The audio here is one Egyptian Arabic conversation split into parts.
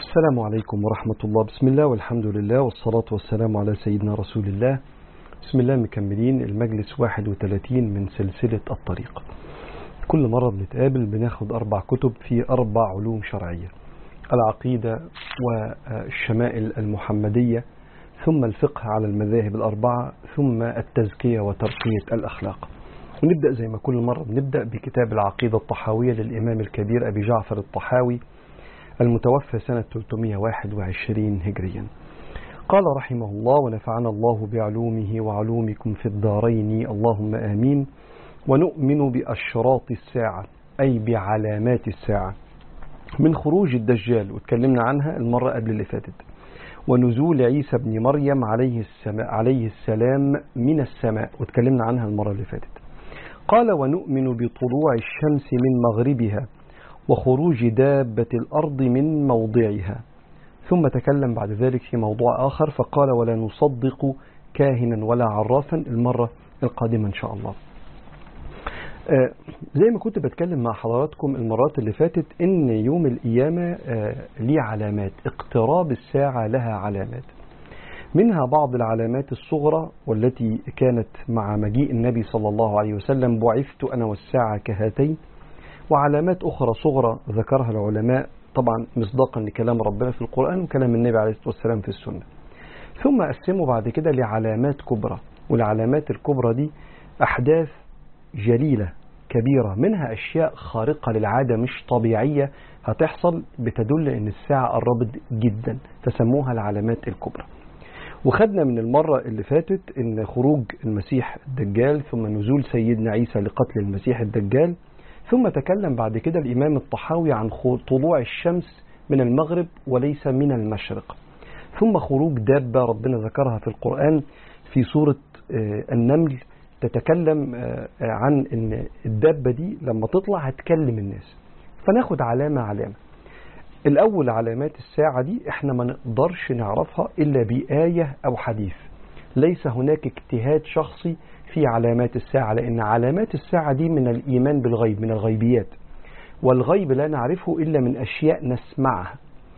السلام عليكم ورحمة الله بسم الله والحمد لله والصلاة والسلام على سيدنا رسول الله بسم الله مكملين المجلس 31 من سلسلة الطريق كل مرة بنتقابل بناخد أربع كتب في أربع علوم شرعية العقيدة والشمائل المحمدية ثم الفقه على المذاهب الأربعة ثم التزكية وترقية الأخلاق ونبدأ زي ما كل مرة بنبدأ بكتاب العقيدة الطحاوية للإمام الكبير أبي جعفر الطحاوي المتوفى سنة 321 هجريا قال رحمه الله ونفعنا الله بعلومه وعلومكم في الدارين اللهم آمين ونؤمن بأشراط الساعة أي بعلامات الساعة من خروج الدجال واتكلمنا عنها المرة قبل اللي فاتت ونزول عيسى بن مريم عليه, السماء عليه السلام من السماء واتكلمنا عنها المرة اللي فاتت قال ونؤمن بطلوع الشمس من مغربها وخروج دابة الأرض من موضعها ثم تكلم بعد ذلك في موضوع آخر فقال ولا نصدق كاهنا ولا عرافا المرة القادمة إن شاء الله آه زي ما كنت بتكلم مع حضراتكم المرات اللي فاتت إن يوم القيامة آه ليه علامات اقتراب الساعة لها علامات منها بعض العلامات الصغرى والتي كانت مع مجيء النبي صلى الله عليه وسلم بعثت أنا والساعة كهاتين وعلامات أخرى صغرى ذكرها العلماء طبعا مصداقا لكلام ربنا في القرآن وكلام النبي عليه الصلاة والسلام في السنة ثم قسموا بعد كده لعلامات كبرى والعلامات الكبرى دي أحداث جليلة كبيرة منها أشياء خارقة للعادة مش طبيعية هتحصل بتدل أن الساعة قربت جدا فسموها العلامات الكبرى وخدنا من المرة اللي فاتت أن خروج المسيح الدجال ثم نزول سيدنا عيسى لقتل المسيح الدجال ثم تكلم بعد كده الإمام الطحاوي عن طلوع الشمس من المغرب وليس من المشرق ثم خروج دابة ربنا ذكرها في القرآن في سورة النمل تتكلم عن ان الدابة دي لما تطلع هتكلم الناس فناخد علامة علامة الأول علامات الساعة دي احنا ما نقدرش نعرفها إلا بآية أو حديث ليس هناك اجتهاد شخصي في علامات الساعة لأن علامات الساعة دي من الإيمان بالغيب من الغيبيات والغيب لا نعرفه إلا من أشياء نسمعها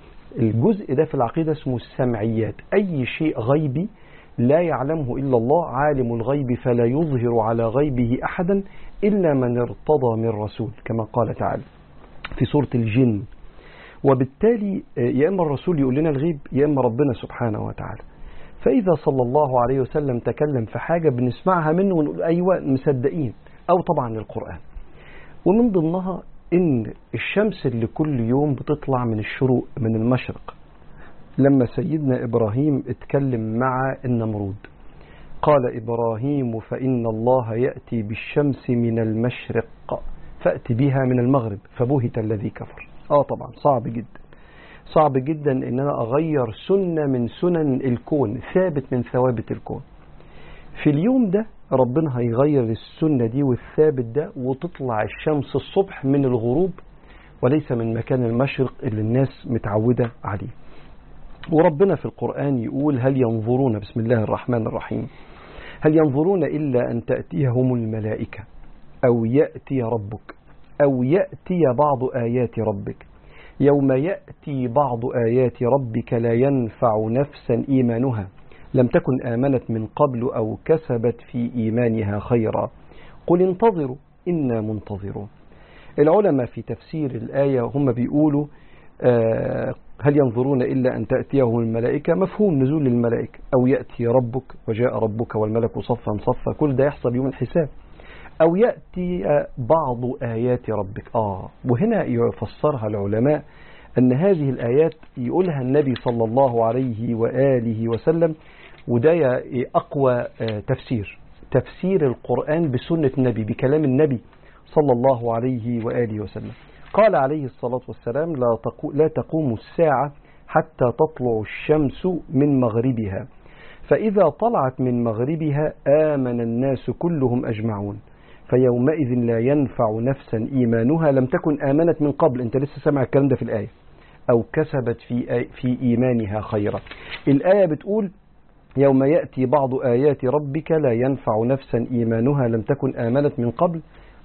الجزء ده في العقيدة اسمه السمعيات أي شيء غيبي لا يعلمه إلا الله عالم الغيب فلا يظهر على غيبه أحدا إلا من ارتضى من رسول كما قال تعالى في سورة الجن وبالتالي يا إما الرسول يقول لنا الغيب يا إما ربنا سبحانه وتعالى فإذا صلى الله عليه وسلم تكلم في حاجة بنسمعها منه ونقول أيوة مصدقين أو طبعا القرآن ومن ضمنها إن الشمس اللي كل يوم بتطلع من الشروق من المشرق لما سيدنا إبراهيم اتكلم مع النمرود قال إبراهيم فإن الله يأتي بالشمس من المشرق فأت بها من المغرب فبهت الذي كفر آه طبعا صعب جدا صعب جدا ان انا اغير سنة من سنن الكون ثابت من ثوابت الكون في اليوم ده ربنا هيغير السنة دي والثابت ده وتطلع الشمس الصبح من الغروب وليس من مكان المشرق اللي الناس متعودة عليه وربنا في القرآن يقول هل ينظرون بسم الله الرحمن الرحيم هل ينظرون إلا أن تأتيهم الملائكة أو يأتي ربك أو يأتي بعض آيات ربك يوم يأتي بعض آيات ربك لا ينفع نفسا إيمانها لم تكن آمنت من قبل أو كسبت في إيمانها خيرا قل انتظروا إنا منتظرون العلماء في تفسير الآية هم بيقولوا آه هل ينظرون إلا أن تأتيهم الملائكة مفهوم نزول الملائكة أو يأتي ربك وجاء ربك والملك صفا صفا كل ده يحصل يوم الحساب أو يأتي بعض آيات ربك آه وهنا يفسرها العلماء أن هذه الآيات يقولها النبي صلى الله عليه وآله وسلم وده أقوى تفسير تفسير القرآن بسنة النبي بكلام النبي صلى الله عليه وآله وسلم قال عليه الصلاة والسلام لا, لا تقوم الساعة حتى تطلع الشمس من مغربها فإذا طلعت من مغربها آمن الناس كلهم أجمعون فيومئذ لا ينفع نفسا إيمانها لم تكن آمنت من قبل أنت لسه سامع الكلام ده في الآية أو كسبت في, في إيمانها خيرا الآية بتقول يوم يأتي بعض آيات ربك لا ينفع نفسا إيمانها لم تكن آمنت من قبل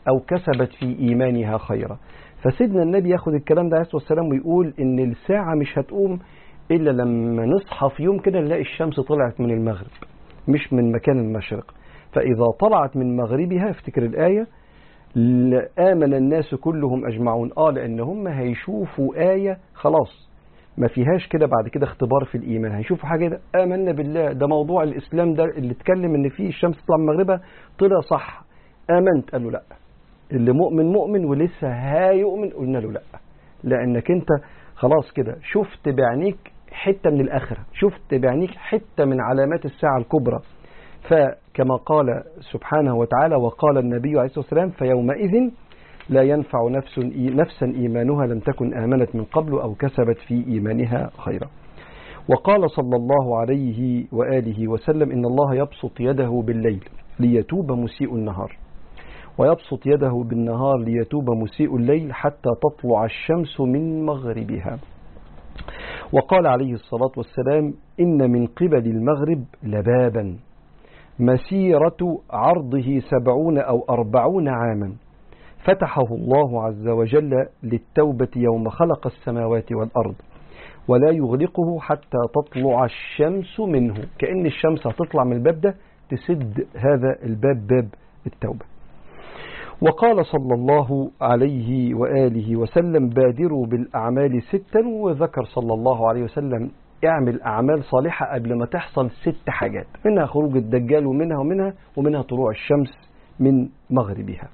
أو كسبت في إيمانها خيرا فسيدنا النبي ياخد الكلام ده عليه الصلاة والسلام ويقول إن الساعة مش هتقوم إلا لما نصحى في يوم كده نلاقي الشمس طلعت من المغرب مش من مكان المشرق فإذا طلعت من مغربها افتكر الآية آمن الناس كلهم أجمعون آه لأن هم هيشوفوا آية خلاص ما فيهاش كده بعد كده اختبار في الإيمان هيشوفوا حاجة ده آمنا بالله ده موضوع الإسلام ده اللي اتكلم إن فيه الشمس تطلع من مغربها طلع صح آمنت قال له لأ اللي مؤمن مؤمن ولسه هيؤمن قلنا له لأ لأنك أنت خلاص كده شفت بعينيك حتة من الآخرة شفت بعينيك حتة من علامات الساعة الكبرى فكما قال سبحانه وتعالى وقال النبي عليه الصلاة والسلام فيومئذ لا ينفع نفس نفسا إيمانها لم تكن آمنت من قبل أو كسبت في إيمانها خيرا وقال صلى الله عليه وآله وسلم إن الله يبسط يده بالليل ليتوب مسيء النهار ويبسط يده بالنهار ليتوب مسيء الليل حتى تطلع الشمس من مغربها وقال عليه الصلاة والسلام إن من قبل المغرب لبابا مسيرة عرضه سبعون أو أربعون عاما فتحه الله عز وجل للتوبة يوم خلق السماوات والأرض ولا يغلقه حتى تطلع الشمس منه كأن الشمس هتطلع من الباب ده تسد هذا الباب باب التوبة وقال صلى الله عليه وآله وسلم بادروا بالأعمال ستا وذكر صلى الله عليه وسلم اعمل أعمال صالحة قبل ما تحصل ست حاجات منها خروج الدجال ومنها ومنها ومنها طلوع الشمس من مغربها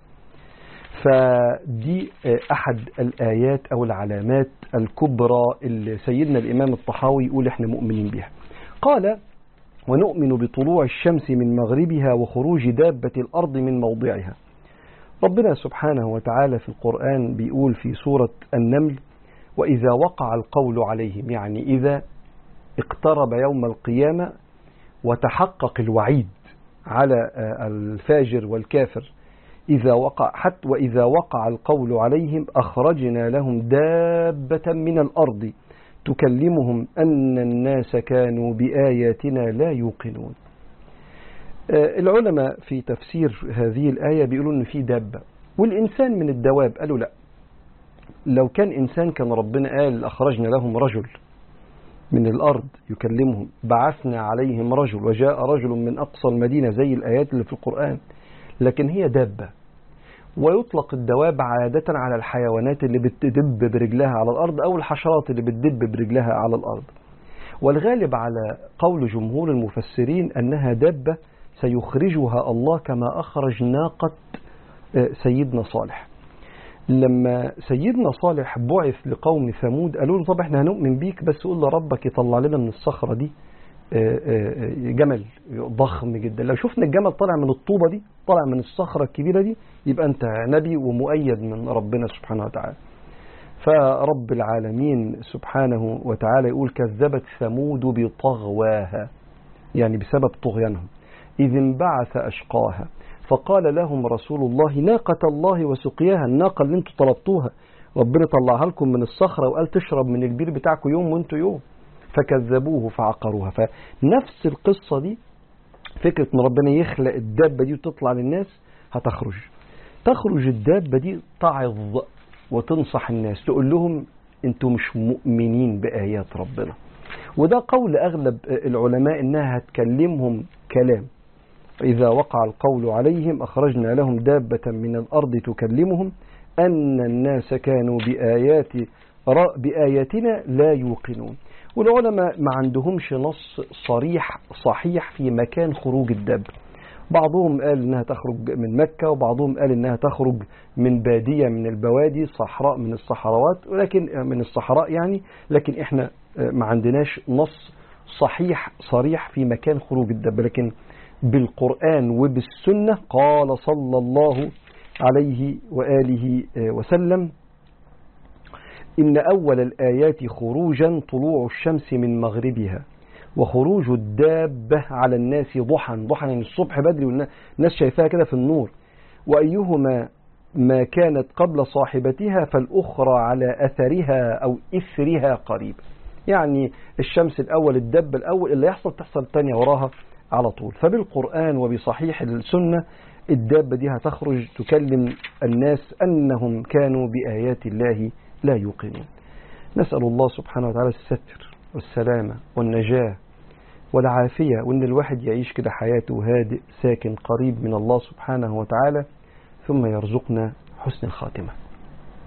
فدي أحد الآيات أو العلامات الكبرى اللي سيدنا الإمام الطحاوي يقول إحنا مؤمنين بها قال ونؤمن بطلوع الشمس من مغربها وخروج دابة الأرض من موضعها ربنا سبحانه وتعالى في القرآن بيقول في سورة النمل وإذا وقع القول عليهم يعني إذا اقترب يوم القيامة وتحقق الوعيد على الفاجر والكافر إذا وقع حتى وإذا وقع القول عليهم أخرجنا لهم دابة من الأرض تكلمهم أن الناس كانوا بآياتنا لا يوقنون العلماء في تفسير هذه الآية بيقولوا أن في دابة والإنسان من الدواب قالوا لا لو كان إنسان كان ربنا قال أخرجنا لهم رجل من الأرض يكلمهم بعثنا عليهم رجل وجاء رجل من أقصى المدينة زي الآيات اللي في القرآن لكن هي دابة ويطلق الدواب عادة على الحيوانات اللي بتدب برجلها على الأرض أو الحشرات اللي بتدب برجلها على الأرض والغالب على قول جمهور المفسرين أنها دابة سيخرجها الله كما أخرج ناقة سيدنا صالح لما سيدنا صالح بعث لقوم ثمود قالوا له طب احنا هنؤمن بيك بس قول لربك يطلع لنا من الصخرة دي جمل ضخم جدا لو شفنا الجمل طالع من الطوبة دي طالع من الصخرة الكبيرة دي يبقى انت نبي ومؤيد من ربنا سبحانه وتعالى فرب العالمين سبحانه وتعالى يقول كذبت ثمود بطغواها يعني بسبب طغيانهم إذ انبعث أشقاها فقال لهم رسول الله ناقة الله وسقياها الناقة اللي انتوا طلبتوها ربنا طلعها لكم من الصخرة وقال تشرب من البير بتاعكم يوم وانتوا يوم فكذبوه فعقروها فنفس القصة دي فكرة ان ربنا يخلق الدابة دي وتطلع للناس هتخرج تخرج الدابة دي تعظ وتنصح الناس تقول لهم انتوا مش مؤمنين بآيات ربنا وده قول أغلب العلماء إنها هتكلمهم كلام إذا وقع القول عليهم أخرجنا لهم دابة من الأرض تكلمهم أن الناس كانوا بآيات بآياتنا لا يوقنون والعلماء ما عندهمش نص صريح صحيح في مكان خروج الدابة بعضهم قال انها تخرج من مكة وبعضهم قال انها تخرج من بادية من البوادي صحراء من الصحراوات ولكن من الصحراء يعني لكن احنا ما عندناش نص صحيح صريح في مكان خروج الدابة لكن بالقرآن وبالسنة قال صلى الله عليه وآله وسلم إن أول الآيات خروجا طلوع الشمس من مغربها وخروج الدابة على الناس ضحى ضحى يعني الصبح بدري والناس شايفاها كده في النور وأيهما ما كانت قبل صاحبتها فالأخرى على أثرها أو إثرها قريب يعني الشمس الأول الدب الأول اللي يحصل تحصل الثانية وراها على طول فبالقرآن وبصحيح السنة الدابة دي هتخرج تكلم الناس أنهم كانوا بآيات الله لا يوقنون نسأل الله سبحانه وتعالى الستر والسلامة والنجاة والعافية وأن الواحد يعيش كده حياته هادئ ساكن قريب من الله سبحانه وتعالى ثم يرزقنا حسن الخاتمة